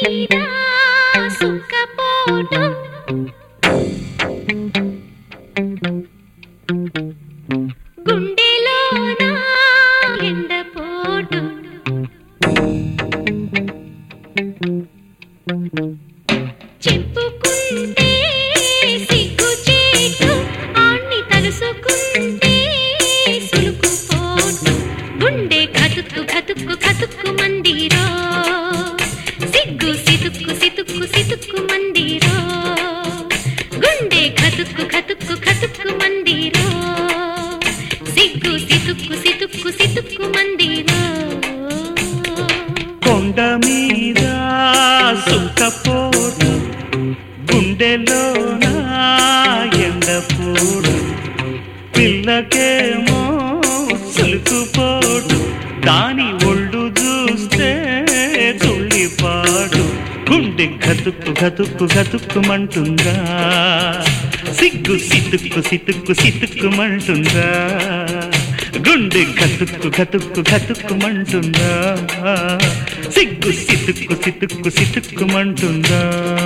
మీద సుక్కపోటు గుండెలోన ఎండపోటు చెప్పుకుంటే సిగ్గుచేటు ఆణ్ణి తలుసుకుంటే సులుకుపోటు గుండె కతుక్కు కతుక్కు కతుక్కు మందిరో సిగ్గు సితుక్కు సితుక్కు సితుక్కు మందిరో గుండె కతుక్కు కతుక్కు కతుక్కు మందిరో సిగ్గు సితుక్కు సితుక్కు సితుక్కు మందిరో కొండ మీద సుఖపోటు గుండెలోన ఎండపోడు పిల్లకేమో సులుకుపోటు దాని ఒళ్ళు చూస్తే తుళ్ళిపాటు గుండె గతుక్కు గతుక్కు గతుక్కుమంటుందా సిగ్గు సితుక్కు సితుక్కు సితుక్కుమంటుందా గుండె గతుక్కు గతుక్కు గతుక్కుమంటుందా సిగ్గు సితుక్కు సితుక్కు సితుక్కుమంటుందా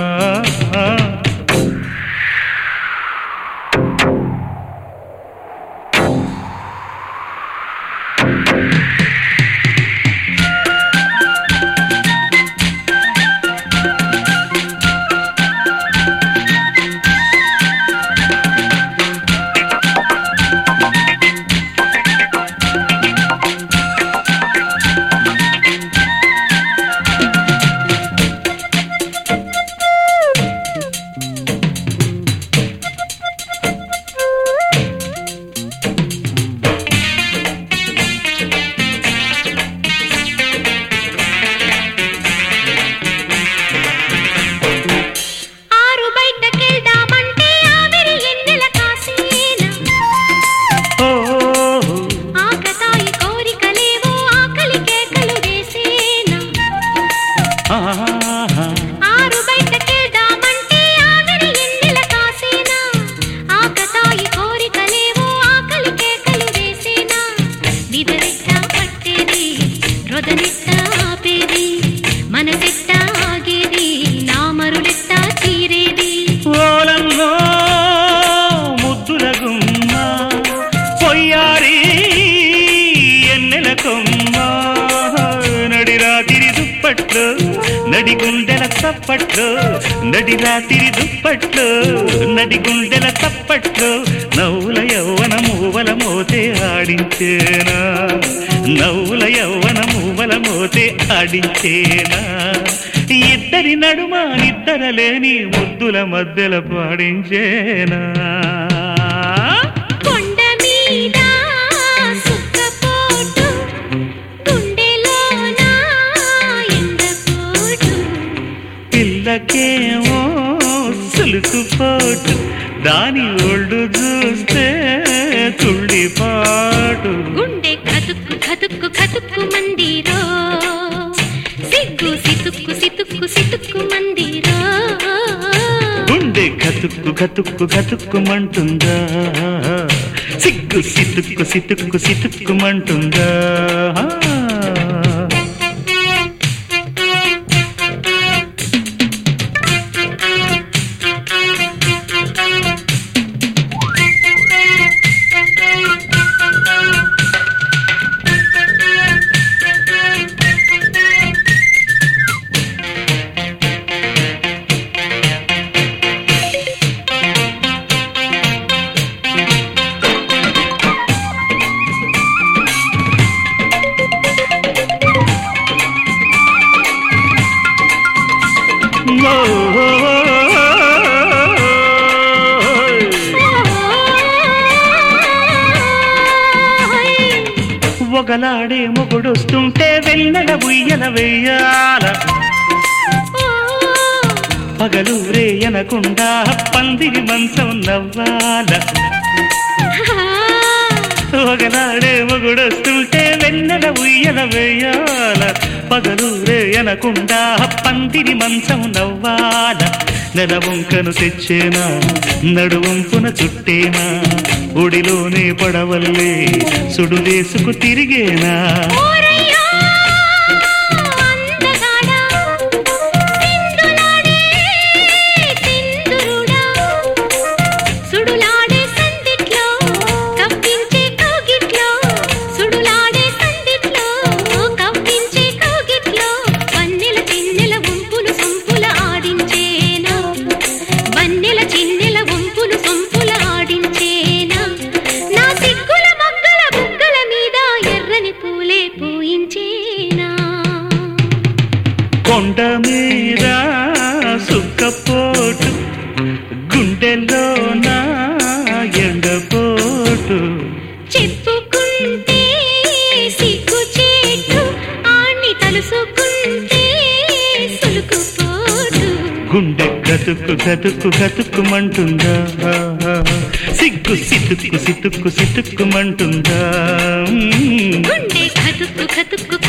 ఆరు బయటకెళ్దామంటే ఆవిరి ఎన్నెల కాసేనా ఓ ఆకతాయి కోరికలేవో ఆకలి కేకలు వేసేనా ఆహా ఆరు బయటకెళ్దామంటే ఆవిరి ఎన్నెల కాసేనా ఆకతాయి కోరికలేవో ఆకలి కేకలు వేసేనా నిదరెట్ట పట్టేది రొదనెట్ట ఆపేది మనసెట్ట ఆగేది నా మరులెట్ట తీరేది ఓలమ్మో ముద్దుల గుమ్మ పొయ్యారి ఎన్నెల కొమ్మ నడి రాతిరి దుప్పట్లు నడి గుండెల తప్పట్లు నడి రాతిరి దుప్పట్లు నడి గుండెల తప్పట్లు నవ్వుల యవ్వన మూవల మోతే ఆడించేనా నవ్వుల యవ్వన మూవల మోతే ఆడించేనా ఇద్దరి నడుమ నిద్దరలేని ముద్దుల మధ్యల పాడించేనా కొండ మీద సుక్కపోటు గుండెలోన ఎండపోటు పిల్లకేమో సులుకుపోటు దాని ఒళ్ళు చూస్తే తుళ్ళిపాటు గుండె కతుక్కు కతుక్కు కతుక్కు మందిరో సిగ్గు సితుక్కు సితుక్కు సితుక్కు మందిరో గుండె గతుక్కు గతుక్కు గతుక్కుమంటుందా సిగ్గు సితుక్కు సితుక్కు సితుక్కుమంటుందా ఒకలాడే మొగుడొస్తుంటే వెన్నెల ఉయ్యల వెయ్యాల పగలు రేయనకుండా పందిరి మంచం నవ్వాల ఒకనాడే మొగుడొస్తుంటే వెన్నెల ఉయ్యల వేయాల పగలు రేయనకుండా పందిరి మంచం నవ్వాల నెల వంకను తెచ్చేనా నడువంపున చుట్టేనా ఒడిలోనే పడవల్లే సుడులేసుకు తిరిగేనా ఓరయ్యా అందగాడా మీద సుక్కపోటు గుండెలో నా ఎండపోటు చెప్పుకుంటే సిగ్గు చేటు ఆణ్ణి తలుసుకుంటే సులుకుపోటు గుండె గతుక్కు గతుక్కు గతుక్కుమంటుందా సిగ్గు సితుక్కు సితుక్కు సితుక్కుమంటుందా గుండె కతుక్కు కతుక్కు